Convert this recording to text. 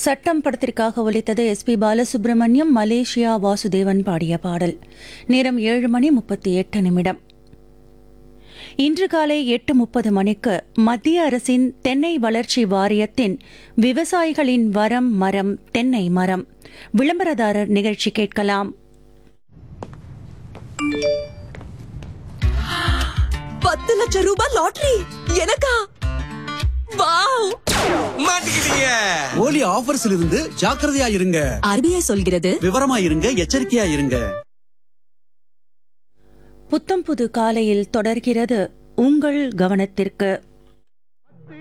சட்டம் படத்திற்காக ஒலித்தது S P Balasubrahmanyam Malaysia Vasudevan பாடிய பாடல் நேரம் ஏழு மணி முப்பத்தி எட்டு நிமிடம் இன்று காலை எட்டு முப்பது மணிக்கு மத்திய அரசின் தென்னை வளர்ச்சி வாரியத்தின் விவசாயிகளின் வரம் மரம் தென்னை மரம் விளம்பரதாரர் நிகழ்ச்சி கேட்கலாம் பத்து லட்சம் ரூபாய் லாட்டரி எனக்கா வாவ் மாட்டிக்கிட்டீங்க போலி ஆஃபர்ஸ்ல இருந்து ஜாக்கிரதையா இருங்க ஆர்பிஐ சொல்கிறது விவரமா இருங்க எச்சரிக்கையா இருங்க புத்தம் புது காலையில் தொடர்கிறது உங்கள் கவனத்திற்கு